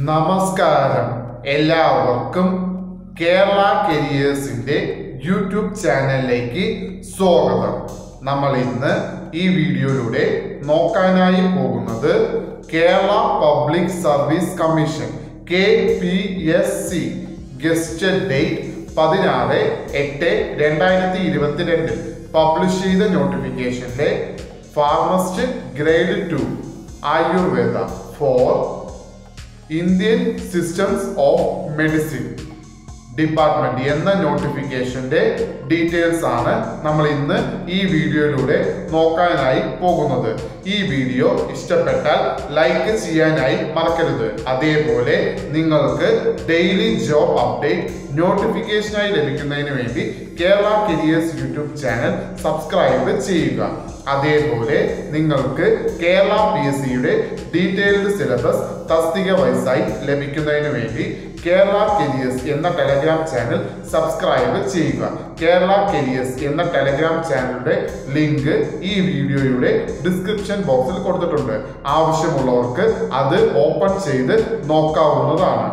നമസ്കാരം എല്ലാവർക്കും കേരള കരിയേഴ്സിന്റെ യൂട്യൂബ് ചാനലിലേക്ക് സ്വാഗതം നമ്മൾ ഇന്ന് ഈ വീഡിയോയിലൂടെ നോക്കാനായി പോകുന്നത് Kerala public service commission K P S C gazetted date പതിനാറ് എട്ട് രണ്ടായിരത്തി ഇരുപത്തിരണ്ടിൽ പബ്ലിഷ് ചെയ്ത നോട്ടിഫിക്കേഷന്റെ pharmacist grade two Ayurveda for Indian systems of medicine department എന്ന നോട്ടിഫിക്കേഷന്റെ ഡീറ്റെയിൽസ് ആണ് നമ്മൾ ഇന്ന് ഈ വീഡിയോയിലൂടെ നോക്കാനായി പോകുന്നത് ഈ വീഡിയോ ഇഷ്ടപ്പെട്ടാൽ ലൈക്ക് ചെയ്യാനായി മറക്കരുത് അതേപോലെ നിങ്ങൾക്ക് ഡെയിലി ജോബ് അപ്ഡേറ്റ് നോട്ടിഫിക്കേഷനായി ലഭിക്കുന്നതിന് വേണ്ടി Kerala careers YouTube channel subscribe ചെയ്യുക അതേപോലെ നിങ്ങൾക്ക് കേരള പി എസ് സിയുടെ ഡീറ്റെയിൽഡ് സിലബസ് തസ്തിക വൈസായി ലഭിക്കുന്നതിന് വേണ്ടി കേരള കരിയേഴ്സ് എന്ന ടെലഗ്രാം ചാനൽ സബ്സ്ക്രൈബ് ചെയ്യുക കേരള കരിയേഴ്സ് എന്ന ടെലഗ്രാം ചാനലിന്റെ ലിങ്ക് ഈ വീഡിയോയുടെ ഡിസ്ക്രിപ്ഷൻ ബോക്സിൽ കൊടുത്തിട്ടുണ്ട് ആവശ്യമുള്ളവർക്ക് അത് ഓപ്പൺ ചെയ്ത് നോക്കാവുന്നതാണ്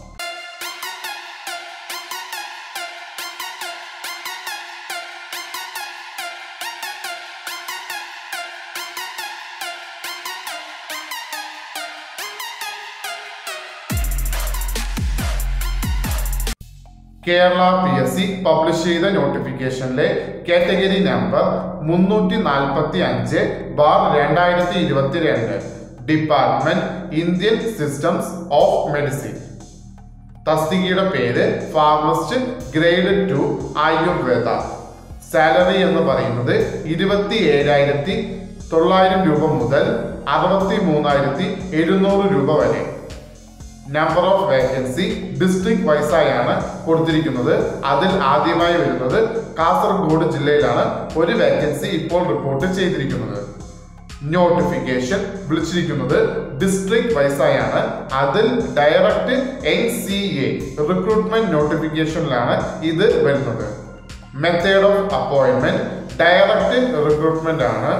Kerala P S C publish ചെയ്ത നോട്ടിഫിക്കേഷനിലെ കാറ്റഗറി നമ്പർ മുന്നൂറ്റി നാൽപ്പത്തി അഞ്ച് ബാർ രണ്ടായിരത്തി ഇരുപത്തിരണ്ട് department Indian systems of medicine തസ്തികയുടെ പേര് pharmacist grade two Ayurveda salary എന്ന് പറയുന്നത് ഇരുപത്തി ഏഴായിരത്തി തൊള്ളായിരം രൂപ മുതൽ അറുപത്തി മൂന്നായിരത്തി എഴുന്നൂറ് രൂപ വരെ നമ്പർ ഓഫ് വേക്കൻസി ഡിസ്ട്രിക്ട് വൈസായാണ് കൊടുത്തിരിക്കുന്നത് അതിൽ ആദ്യമായി വരുന്നത് കാസർഗോഡ് ജില്ലയിലാണ് ഒരു വേക്കൻസി ഇപ്പോൾ റിപ്പോർട്ട് ചെയ്തിരിക്കുന്നത് നോട്ടിഫിക്കേഷൻ വിളിച്ചിരിക്കുന്നത് ഡിസ്ട്രിക്ട് വൈസായാണ് അതിൽ direct N C A recruitment നോട്ടിഫിക്കേഷനിലാണ് ഇത് വരുന്നത് method of appointment direct recruitment ആണ്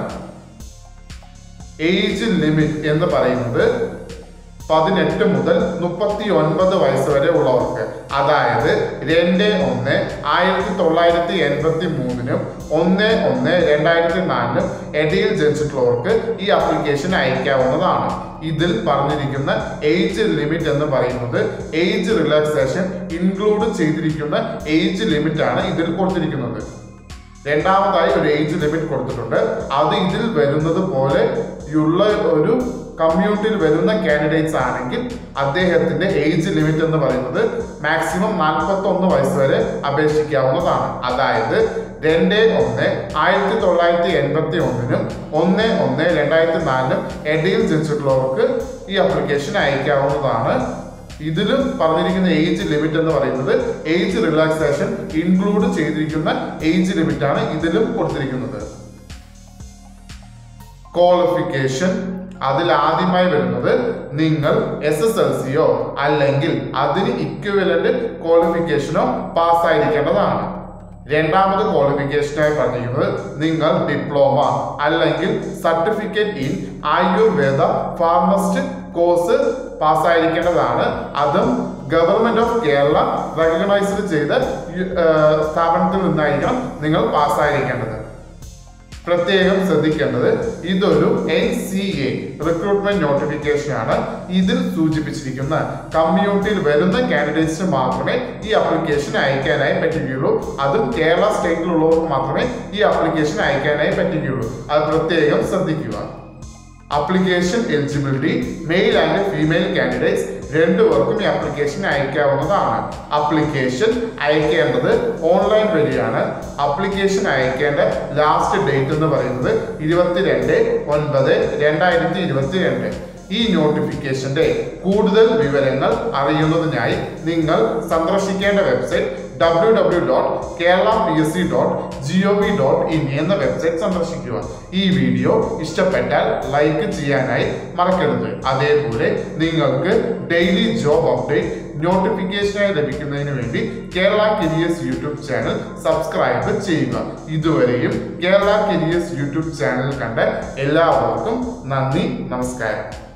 ഏജ് ലിമിറ്റ് എന്ന് പറയുന്നത് പതിനെട്ട് മുതൽ മുപ്പത്തി ഒൻപത് വയസ്സ് വരെ ഉള്ളവർക്ക് അതായത് രണ്ട് ഒന്ന് ആയിരത്തി തൊള്ളായിരത്തി എൺപത്തി മൂന്നിനും ഒന്ന് ഒന്ന് രണ്ടായിരത്തി നാലിനും ഇടയിൽ ജനിച്ചിട്ടുള്ളവർക്ക് ഈ ആപ്ലിക്കേഷൻ അയക്കാവുന്നതാണ് ഇതിൽ പറഞ്ഞിരിക്കുന്ന ഏജ് ലിമിറ്റ് എന്ന് പറയുന്നത് ഏജ് റിലാക്സേഷൻ ഇൻക്ലൂഡ് ചെയ്തിരിക്കുന്ന ഏജ് ലിമിറ്റ് ആണ് ഇതിൽ കൊടുത്തിരിക്കുന്നത് രണ്ടാമതായി ഒരു ഏജ് ലിമിറ്റ് കൊടുത്തിട്ടുണ്ട് അത് ഇതിൽ വരുന്നത് പോലെ ഉള്ള ഒരു കമ്മ്യൂണിറ്റിയിൽ വരുന്ന കാൻഡിഡേറ്റ്സ് ആണെങ്കിൽ അദ്ദേഹത്തിന്റെ ഏജ് ലിമിറ്റ് എന്ന് പറയുന്നത് മാക്സിമം നാൽപ്പത്തി ഒന്ന് വയസ്സ് വരെ അപേക്ഷിക്കാവുന്നതാണ് അതായത് രണ്ട് ഒന്ന് ആയിരത്തി തൊള്ളായിരത്തി എൺപത്തി ഒന്നിനും ഒന്ന് ഒന്ന് രണ്ടായിരത്തി നാലിനും ഇടയിൽ ജനിച്ചിട്ടുള്ളവർക്ക് ഈ അപ്ലിക്കേഷൻ അയക്കാവുന്നതാണ് ഇതിലും പറഞ്ഞിരിക്കുന്ന ഏജ് ലിമിറ്റ് എന്ന് പറയുന്നത് ഏജ് റിലാക്സേഷൻ ഇൻക്ലൂഡ് ചെയ്തിരിക്കുന്ന ഏജ് ലിമിറ്റ് ആണ് ഇതിലും കൊടുത്തിരിക്കുന്നത് ക്വാളിഫിക്കേഷൻ അതിൽ ആദ്യമായി വരുന്നത് നിങ്ങൾ എസ് എസ് എൽ സിയോ അല്ലെങ്കിൽ അതിന് ഇക്വലന്റ് ക്വാളിഫിക്കേഷനോ പാസ്സായിരിക്കേണ്ടതാണ് രണ്ടാമത് ക്വാളിഫിക്കേഷനായി പറഞ്ഞിരിക്കുന്നത് നിങ്ങൾ ഡിപ്ലോമ അല്ലെങ്കിൽ certificate in Ayurveda pharmacist course പാസ്സായിരിക്കേണ്ടതാണ് അതും ഗവൺമെന്റ് ഓഫ് കേരള റെക്കഗ്നൈസ്ഡ് ചെയ്ത സ്ഥാപനത്തിൽ നിന്നായിരിക്കണം നിങ്ങൾ പാസ്സായിരിക്കേണ്ടത് പ്രത്യേകം ശ്രദ്ധിക്കേണ്ടത് ഇതൊരു N C A recruitment notification ആണ് ഇതിൽ സൂചിപ്പിച്ചിരിക്കുന്ന കമ്മ്യൂണിറ്റിയിൽ വരുന്ന കാൻഡിഡേറ്റ്സിന് മാത്രമേ ഈ അപ്ലിക്കേഷൻ അയക്കാനായി പറ്റുകയുള്ളൂ അതും കേരള സ്റ്റേറ്റിലുള്ളവർക്ക് മാത്രമേ ഈ അപ്ലിക്കേഷൻ അയക്കാനായി പറ്റുകയുള്ളൂ അത് പ്രത്യേകം ശ്രദ്ധിക്കുക application eligibility male and female candidates രണ്ടുപേർക്കും ഈ അപ്ലിക്കേഷൻ അയക്കാവുന്നതാണ് അപ്ലിക്കേഷൻ അയക്കേണ്ടത് ഓൺലൈൻ വഴിയാണ് അപ്ലിക്കേഷൻ അയക്കേണ്ട ലാസ്റ്റ് ഡേറ്റ് എന്ന് പറയുന്നത് ഇരുപത്തിരണ്ട് ഒൻപത് രണ്ടായിരത്തി ഇരുപത്തിരണ്ട് ഈ നോട്ടിഫിക്കേഷന്റെ കൂടുതൽ വിവരങ്ങൾ അറിയുന്നതിനായി നിങ്ങൾ സന്ദർശിക്കേണ്ട website W W dot Kerala P S C dot G O V dot in എന്ന വെബ്സൈറ്റ് സന്ദർശിക്കുക ഈ വീഡിയോ ഇഷ്ടപ്പെട്ടാൽ ലൈക്ക് ചെയ്യാനായി മറക്കരുത് അതേപോലെ നിങ്ങൾക്ക് ഡെയിലി ജോബ് അപ്ഡേറ്റ് നോട്ടിഫിക്കേഷനായി ലഭിക്കുന്നതിന് വേണ്ടി Kerala careers YouTube channel subscribe ചെയ്യുക ഇതുവരെയും കേരള കരിയേഴ്സ് യൂട്യൂബ് ചാനൽ കണ്ട എല്ലാവർക്കും നന്ദി നമസ്കാരം